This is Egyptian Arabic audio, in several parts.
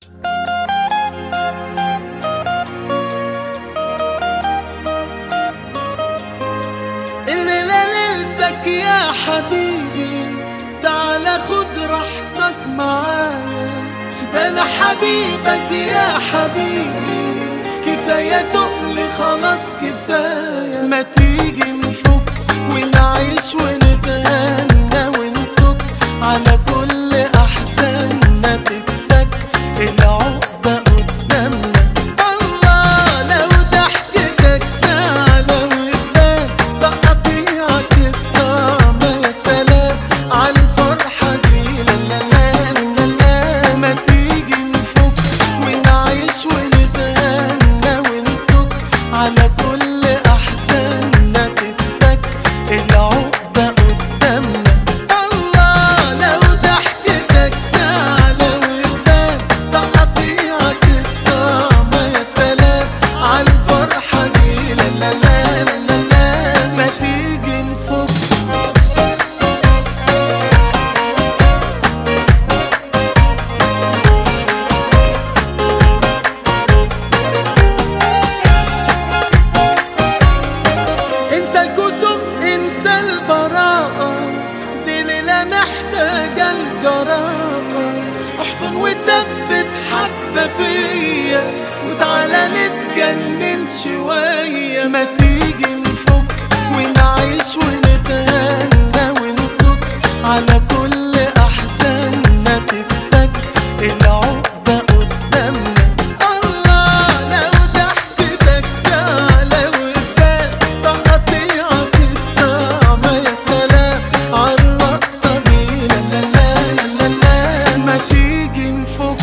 الليلة ليلتك يا حبيبي تعال خد راحتك معايا ده انا حبيبك يا حبيبي كفاية تقلي خلاص كفاية ما تيجي نفك ونعيش ونتهنى ونسك على كل احزاننا تتفك العقدة قدامنا الله لو ضحكتك تعالى وتبان تقطيعك الطعم يا سلام على الفرحة دي لا لا لا لا لا ما تيجي نفك ونعيش ونتهنى ونسك على كل أحزاننا تتفك العقدة قدامنا الله لو ضحكتك تعالى وتبان تقطيعك الطعم يا سلام على الفرحة دي لا لا لا لا لا لا ما تيجي نفك انسى الكسوف انسى البراءة دي ليلة محتاجة الجراءة احضن وثبت حبة فيا وتعالى نتجنن شوية ما تيجي نفك ونعيش ونتهنى ونسك على كل أحزاننا تتفك العقدة قدامنا الله لو ضحكتك تعالى وتبان تقطيعك الطعم يا سلام عالرقصة دي لا لا لا لا لا لا ما تيجي نفك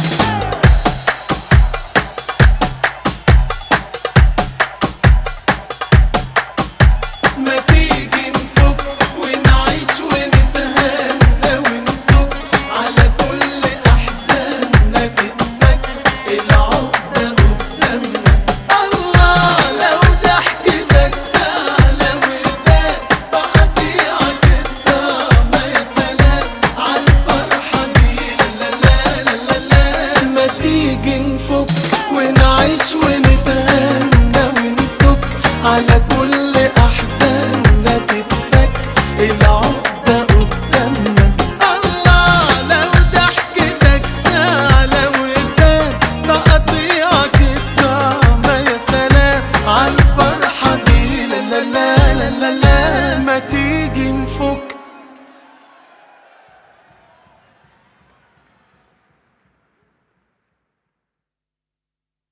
ما تيجي نفك ونعيش ونتهنى ونسك على كل أحزاننا تتفك العقدة قدامنا الله لو ضحكتك تعالى وتبان تقطيعك الطعم يا سلام على الفرحة دي لا لا لا لا لا ما تيجي نفك ونعيش ونتهنى ونسك على